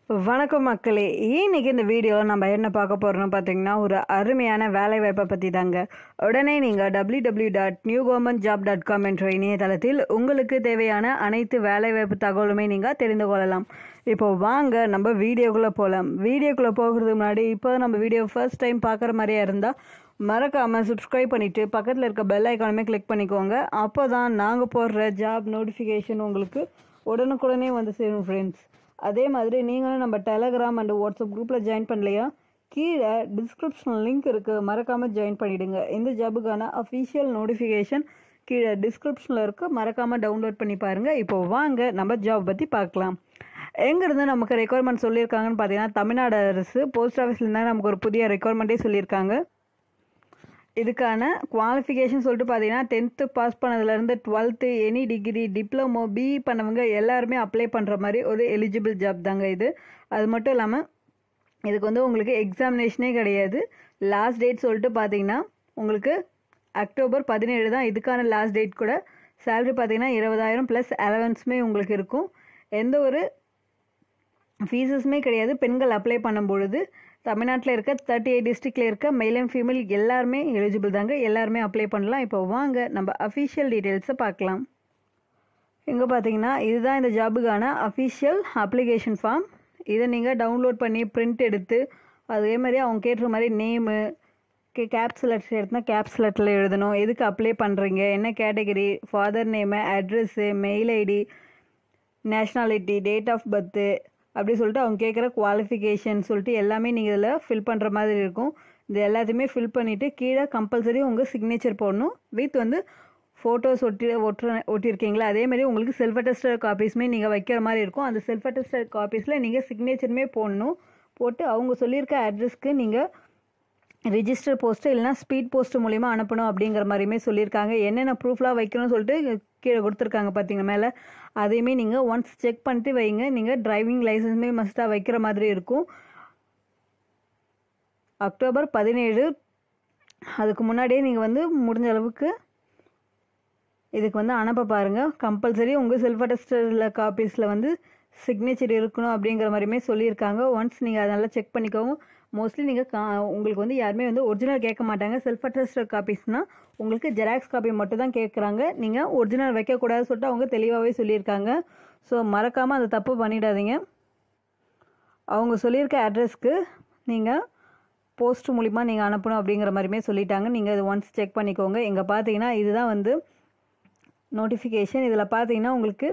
வணக்கம் மக்களே இன்னைக்கு இந்த வீடியோவில் நம்ம என்ன பார்க்க போகிறோம்னு பார்த்தீங்கன்னா ஒரு அருமையான வேலை வாய்ப்பை பற்றி தாங்க உடனே நீங்கள் W W dot new government job dot com என்ற இணையதளத்தில் உங்களுக்கு தேவையான அனைத்து வேலைவாய்ப்பு தகவலுமே நீங்கள் தெரிந்து கொள்ளலாம் இப்போ வாங்க நம்ம வீடியோக்குள்ளே போகலாம் வீடியோக்குள்ளே போகிறதுக்கு முன்னாடி இப்போ நம்ம வீடியோ ஃபர்ஸ்ட் டைம் பார்க்குற மாதிரியா இருந்தால் மறக்காமல் சப்ஸ்கிரைப் பண்ணிவிட்டு பக்கத்தில் இருக்க பெல் ஐக்கானுமே கிளிக் பண்ணிக்கோங்க அப்போ தான் நாங்கள் போடுற ஜாப் நோட்டிஃபிகேஷன் உங்களுக்கு உடனுக்குடனே வந்து சேரும் ஃப்ரெண்ட்ஸ் அதே மாதிரி நீங்களும் நம்ம டெலகிராம் அண்ட் வாட்ஸ்அப் குரூப்பில் ஜாயின் பண்ணலையா கீழே டிஸ்கிரிப்ஷன் லிங்க் இருக்குது மறக்காமல் ஜாயின் பண்ணிவிடுங்க இந்த ஜாபுக்கான அஃபிஷியல் நோட்டிஃபிகேஷன் கீழே டிஸ்கிரிப்ஷனில் இருக்குது மறக்காமல் டவுன்லோட் பண்ணி பாருங்கள் இப்போ வாங்க நம்ம ஜாப் பற்றி பார்க்கலாம் எங்கேருந்து நமக்கு ரெக்குவயர்மெண்ட் சொல்லியிருக்காங்கன்னு பார்த்தீங்கன்னா தமிழ்நாடு அரசு போஸ்ட் ஆஃபீஸ்லேருந்து நமக்கு ஒரு புதிய ரெக்குவயர்மெண்ட்டே சொல்லியிருக்காங்க இதுக்கான குவாலிஃபிகேஷன் சொல்லிட்டு பார்த்தீங்கன்னா டென்த்து பாஸ் பண்ணதுலேருந்து twelfth any degree diploma BE பண்ணவங்க எல்லாருமே அப்ளை பண்ணுற மாதிரி ஒரு எலிஜிபிள் ஜாப் தாங்க இது அது மட்டும் இல்லாமல் இதுக்கு வந்து உங்களுக்கு எக்ஸாமினேஷனே கிடையாது லாஸ்ட் டேட் சொல்லிட்டு பார்த்தீங்கன்னா உங்களுக்கு அக்டோபர் பதினேழு தான் இதுக்கான லாஸ்ட் டேட் கூட சேலரி பார்த்தீங்கன்னா இருபதாயிரம் ப்ளஸ் அலவன்ஸுமே உங்களுக்கு இருக்கும் எந்த ஒரு ஃபீஸஸுமே கிடையாது பெண்கள் அப்ளை பண்ணும் பொழுது தமிழ்நாட்டில் இருக்க தேர்ட்டி எயிட் டிஸ்ட்ரிக்டில் இருக்க மெயில் அண்ட் ஃபீமேல் எல்லாருமே எலிஜிபிள் தாங்க எல்லாருமே அப்ளை பண்ணலாம் இப்போ வாங்க நம்ம அஃபிஷியல் டீட்டெயில்ஸை பார்க்கலாம் இங்கே பார்த்தீங்கன்னா இதுதான் இந்த ஜாபுக்கான அஃபிஷியல் அப்ளிகேஷன் ஃபார்ம் இதை நீங்கள் டவுன்லோட் பண்ணி பிரிண்ட் எடுத்து அதே மாதிரி அவங்க கேட்டுற மாதிரி நேமு கேப்ஸ் லெட்டர் எடுத்துனா கேப்ஸ் லெட்டரில் எழுதணும் எதுக்கு அப்ளை பண்ணுறீங்க என்ன category father name address mail ID nationality date of birth அப்படி சொல்லிட்டு அவங்க கேட்குற குவாலிஃபிகேஷன் சொல்லிட்டு எல்லாமே நீங்கள் இதில் ஃபில் பண்ணுற மாதிரி இருக்கும் இது எல்லாத்தையுமே ஃபில் பண்ணிவிட்டு கீழே கம்பல்சரி உங்கள் சிக்னேச்சர் போடணும் வித் வந்து ஃபோட்டோஸ் ஒட்டி ஒட்டுற ஒட்டியிருக்கீங்களா அதேமாதிரி உங்களுக்கு செல்ஃப் அட்டஸ்டட் காப்பீஸுமே நீங்கள் வைக்கிற மாதிரி இருக்கும் அந்த செல்ஃப் அட்டஸ்டட் காப்பீஸில் நீங்கள் சிக்னேச்சருமே போடணும் போட்டு அவங்க சொல்லியிருக்க அட்ரஸ்க்கு நீங்கள் ரிஜிஸ்டர் போஸ்ட்டு இல்லைனா ஸ்பீட் போஸ்ட் மூலிமா அனுப்பணும் அப்படிங்கிற மாதிரியுமே சொல்லியிருக்காங்க என்னென்ன ப்ரூஃப்லாம் வைக்கணும்னு சொல்லிட்டு கீழே கொடுத்துருக்காங்க பார்த்தீங்க மேலே அதையுமே நீங்கள் ஒன்ஸ் செக் பண்ணிட்டு வைங்க நீங்கள் டிரைவிங் லைசன்ஸுமே மஸ்ட்டாக வைக்கிற மாதிரி இருக்கும் அக்டோபர் பதினேழு அதுக்கு முன்னாடியே நீங்கள் வந்து முடிஞ்ச அளவுக்கு இதுக்கு வந்து அனுப்ப பாருங்கள் கம்பல்சரி உங்கள் செல்ஃப் அட்டஸ்டரில் காப்பீஸில் வந்து சிக்னேச்சர் இருக்கணும் அப்படிங்கிற மாதிரியுமே சொல்லியிருக்காங்க ஒன்ஸ் நீங்கள் அதெல்லாம் செக் பண்ணிக்கோங்க மோஸ்ட்லி நீங்கள் கா உங்களுக்கு வந்து யாருமே வந்து ஒரிஜினல் கேட்க மாட்டாங்க செல்ஃப் அட்டஸ்டட் காப்பீஸ்னால் உங்களுக்கு ஜெராக்ஸ் காப்பி மட்டும் தான் கேட்குறாங்க நீங்கள் ஒரிஜினல் வைக்கக்கூடாதுன்னு சொல்லிட்டு அவங்க தெளிவாகவே சொல்லியிருக்காங்க ஸோ மறக்காமல் அந்த தப்பு பண்ணிடாதீங்க அவங்க சொல்லியிருக்க அட்ரஸ்க்கு நீங்கள் போஸ்ட் மூலிமா நீங்கள் அனுப்பணும் அப்படிங்கிற மாதிரியுமே சொல்லிட்டாங்க நீங்கள் அது ஒன்ஸ் செக் பண்ணிக்கோங்க இங்கே பார்த்தீங்கன்னா இதுதான் வந்து நோட்டிஃபிகேஷன் இதில் பார்த்தீங்கன்னா உங்களுக்கு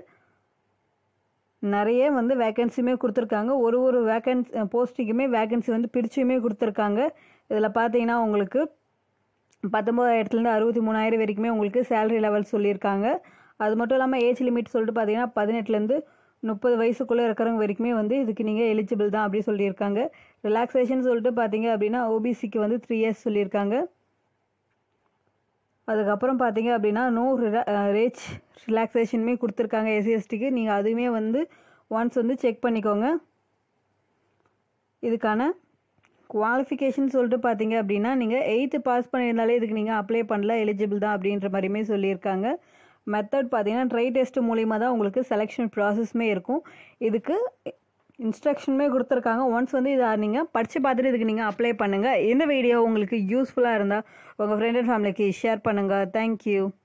நிறைய வந்து வேக்கன்சியுமே கொடுத்துருக்காங்க ஒரு ஒரு வேக்கன்சி போஸ்டிங்குமே வேக்கன்சி வந்து பிரிச்சுமே கொடுத்துருக்காங்க இதில் பார்த்தீங்கன்னா உங்களுக்கு பத்தொம்போதாயிரத்துலேருந்து அறுபத்தி மூணாயிரம் வரைக்குமே உங்களுக்கு சேலரி லெவல் சொல்லியிருக்காங்க அது மட்டும் இல்லாமல் ஏஜ் லிமிட் சொல்லிட்டு பார்த்தீங்கன்னா பதினெட்டுலேருந்து முப்பது வயசுக்குள்ளே இருக்கிறவங்க வரைக்குமே வந்து இதுக்கு நீங்கள் எலிஜிபிள் தான் அப்படி சொல்லியிருக்காங்க ரிலாக்ஸேஷன் சொல்லிட்டு பார்த்தீங்க அப்படின்னா ஓபிசிக்கு வந்து த்ரீ இயர்ஸ் சொல்லியிருக்காங்க அதுக்கப்புறம் பார்த்தீங்க அப்படின்னா நோ ரேஜ் ரிலாக்ஸேஷனுமே கொடுத்துருக்காங்க எஸ்சிஎஸ்டிக்கு நீங்கள் அதுவுமே வந்து ஒன்ஸ் வந்து செக் பண்ணிக்கோங்க இதுக்கான குவாலிஃபிகேஷன் சொல்லிட்டு பார்த்தீங்க அப்படின்னா நீங்கள் எயித்து பாஸ் பண்ணியிருந்தாலே இதுக்கு நீங்கள் அப்ளை பண்ணல எலிஜிபிள் தான் அப்படின்ற மாதிரியுமே சொல்லியிருக்காங்க மெத்தட் பார்த்தீங்கன்னா ட்ரை டெஸ்ட் மூலிமா தான் உங்களுக்கு செலெக்ஷன் ப்ராசஸ்மே இருக்கும் இதுக்கு இன்ஸ்ட்ரக்ஷனுமே கொடுத்துருக்காங்க ஒன்ஸ் வந்து இதை நீங்கள் படித்து பார்த்துட்டு இதுக்கு நீங்கள் அப்ளை பண்ணுங்கள் இந்த வீடியோ உங்களுக்கு யூஸ்ஃபுல்லாக இருந்தால் உங்கள் ஃப்ரெண்ட் அண்ட் ஃபேமிலிக்கு ஷேர் பண்ணுங்கள் தேங்க்யூ